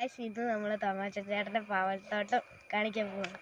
Guys ഇത് നമ്മൾ തമാശച്ചേട്ടൻ്റെ പാവൽത്തോട്ടം കാണിക്കാൻ പോകുന്നു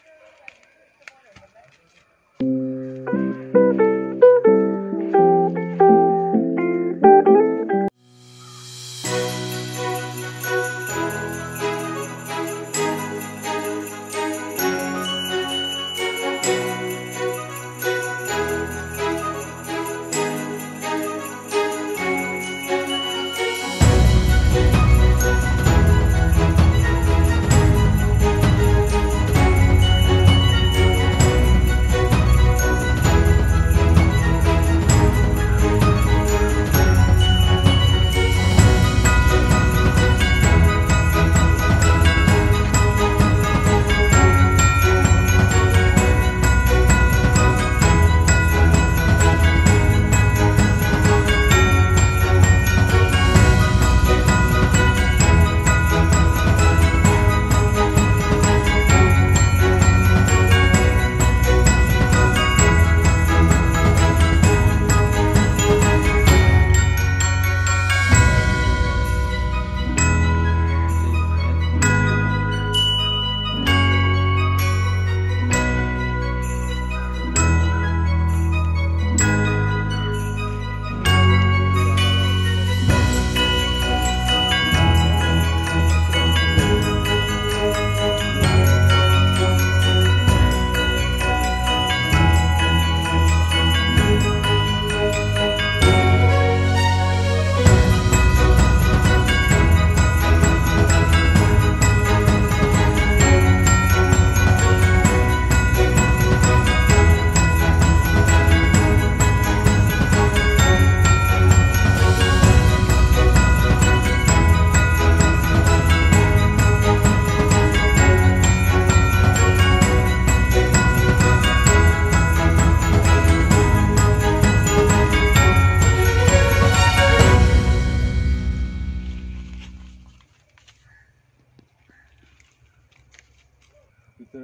ഇത്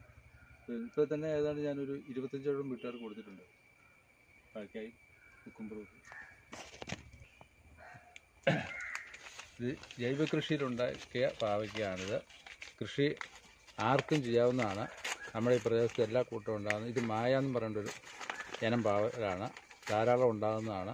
ഇപ്പോൾ തന്നെ ഏതാണ്ട് ഞാനൊരു ഇരുപത്തഞ്ചോളം വീട്ടുകാർക്ക് കൊടുത്തിട്ടുണ്ട് ബാക്കിയായി കുക്കുംബറും ഇത് ജൈവ കൃഷിയിലുണ്ടാക്കിയ പാവയ്ക്കാണിത് കൃഷി ആർക്കും ചെയ്യാവുന്നതാണ് നമ്മുടെ ഈ പ്രദേശത്ത് എല്ലാ കൂട്ടവും ഉണ്ടാകുന്നത് ഇത് മായ എന്ന് പറയുന്ന ഒരു ഇനം പാവലാണ് ധാരാളം ഉണ്ടാകുന്നതാണ്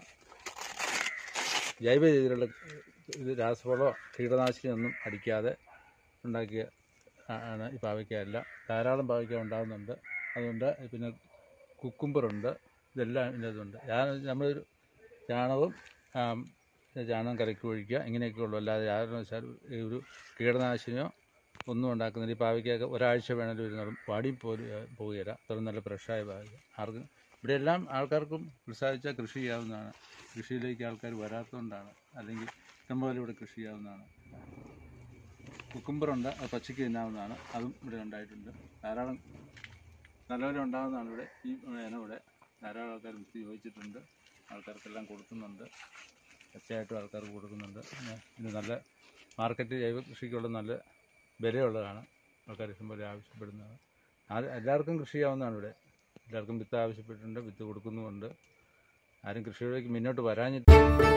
ജൈവ രീതിയിലുള്ള ഇത് രാസവളമോ കീടനാശിനിയൊന്നും അടിക്കാതെ ഉണ്ടാക്കിയ ആണ് ഈ പാവയ്ക്കയെല്ലാം ധാരാളം പാവയ്ക്ക ഉണ്ടാകുന്നുണ്ട് അതുകൊണ്ട് പിന്നെ കുക്കുംബറുണ്ട് ഇതെല്ലാം ഇതിനകത്തുണ്ട് ഞാൻ നമ്മളൊരു ചാണകവും ആം, ചാണകം കലക്കി ഒഴിക്കുക ഇങ്ങനെയൊക്കെ ഉള്ളൂ അല്ലാതെ യാതൊരു വെച്ചാൽ ഒരു കീടനാശിനിയോ ഒന്നും ഉണ്ടാക്കുന്നില്ല ഈ പാവയ്ക്കൊക്കെ ഒരാഴ്ച വേണമെങ്കിലും ഇരുന്നാലും വാടി പോലും പോവുകയില്ല അത്രയും നല്ല ഫ്രഷായ പാവയ്ക്ക ആർക്കും ഇവിടെ എല്ലാം ആൾക്കാർക്കും ഉത്സാഹിച്ചാൽ കൃഷി ചെയ്യാവുന്നതാണ് കൃഷിയിലേക്ക് ആൾക്കാർ വരാത്തതുകൊണ്ടാണ് അല്ലെങ്കിൽ ഇഷ്ടംപോലെ ഇവിടെ കൃഷി ചെയ്യാവുന്നതാണ് കുക്കുംബറുണ്ട് അത് പച്ചയ്ക്ക് തിന്നാവുന്നതാണ് അതും ഇവിടെ ഉണ്ടായിട്ടുണ്ട് ധാരാളം നല്ലപോലെ ഉണ്ടാകുന്നതാണ് ഇവിടെ ഈ ഇനം ഇവിടെ ധാരാളം ആൾക്കാർ വിത്ത് ചോദിച്ചിട്ടുണ്ട് ആൾക്കാർക്കെല്ലാം കൊടുക്കുന്നുണ്ട് പച്ചയായിട്ടും ആൾക്കാർക്ക് കൊടുക്കുന്നുണ്ട് പിന്നെ ഇത് നല്ല മാർക്കറ്റ് ജൈവ കൃഷിക്കുള്ള നല്ല വിലയുള്ളതാണ് ആൾക്കാർ ഇഷ്ടംപോലെ ആവശ്യപ്പെടുന്നതാണ് ആര് എല്ലാവർക്കും കൃഷി ചെയ്യാവുന്നതാണ് ഇവിടെ എല്ലാവർക്കും വിത്ത് ആവശ്യപ്പെട്ടിട്ടുണ്ട് വിത്ത് കൊടുക്കുന്നുമുണ്ട് ആരും കൃഷിയിലേക്ക് മുന്നോട്ട് വരാഞ്ഞിട്ട്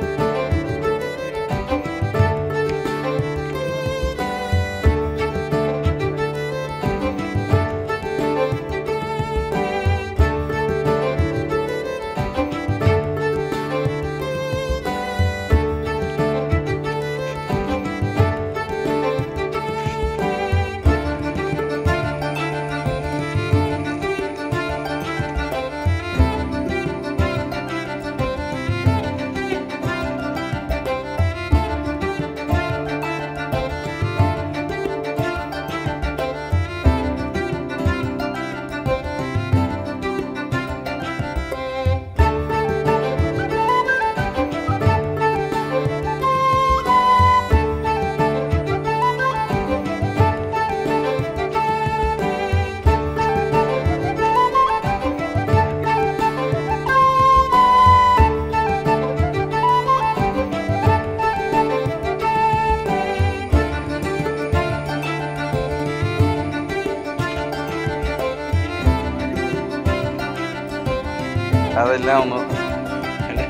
അതെല്ലാം ഒന്ന്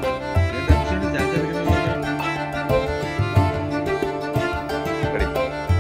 ready.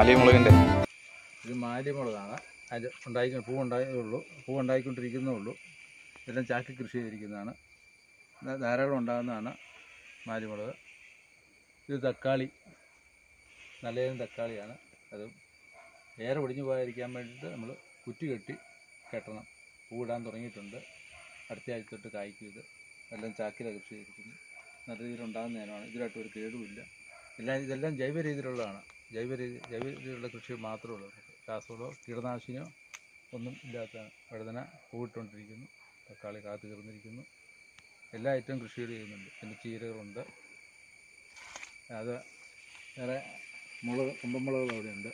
മാലിമുളകിൻ്റെ ഇത് മാലിമുളകാണ് അതിൽ ഉണ്ടായി പൂ ഉണ്ടായേ ഉള്ളൂ പൂ ഉണ്ടായിക്കൊണ്ടിരിക്കുന്നേ ഉള്ളൂ ഇതെല്ലാം ചാക്കി കൃഷി ചെയ്തിരിക്കുന്നതാണ് ധാ- ധാരാളം ഉണ്ടാകുന്നതാണ് മാലിമുളക് ഇത് തക്കാളി നല്ലതിനും തക്കാളിയാണ് അത് ഏറെ ഒടിഞ്ഞു പോകാതിരിക്കാൻ വേണ്ടിയിട്ട് നമ്മൾ കുറ്റി കെട്ടി കെട്ടണം പൂവിടാൻ തുടങ്ങിയിട്ടുണ്ട് അടുത്ത ആഴ്ച തൊട്ട് കായ്ക്കും ഇത് എല്ലാം ചാക്കിലാണ് കൃഷി ചെയ്തിരിക്കുന്നു നല്ല രീതിയിൽ ഉണ്ടാകുന്ന നേരമാണ് ഇതിലായിട്ട് ഒരു കേടുമില്ല എല്ലാം ഇതെല്ലാം ജൈവ രീതിയിലുള്ളതാണ് ജൈവ രീതി ജൈവ രീതിയിലുള്ള കൃഷി മാത്രമേ ഉള്ളൂ രാസവളമോ കീടനാശിനിയോ ഒന്നും ഇല്ലാത്തതാണ് വഴുതന പൂവിട്ടുകൊണ്ടിരിക്കുന്നു തക്കാളി കാത്തു കയറുന്നിരിക്കുന്നു എല്ലാ ഐറ്റം കൃഷികൾ ചെയ്യുന്നുണ്ട് പിന്നെ ചീരകളുണ്ട് അത് വേറെ മുളക് കുമ്പമുളകുകൾ അവിടെയുണ്ട്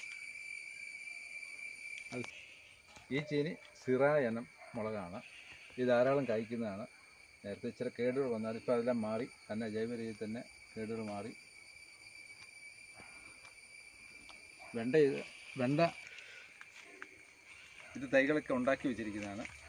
അത് ഈ ചീനി സിറ ഇനം മുളകാണ് ഇത് ധാരാളം കഴിക്കുന്നതാണ് നേരത്തെ ഇച്ചിരി കേടുകൾ വന്നാൽ ഇപ്പോൾ അതെല്ലാം മാറി തന്നെ ജൈവ രീതിയിൽ തന്നെ കേടുകൾ മാറി വെണ്ട ഇത് വെണ്ട ഇത് തൈകളൊക്കെ ഉണ്ടാക്കി വെച്ചിരിക്കുന്നതാണ്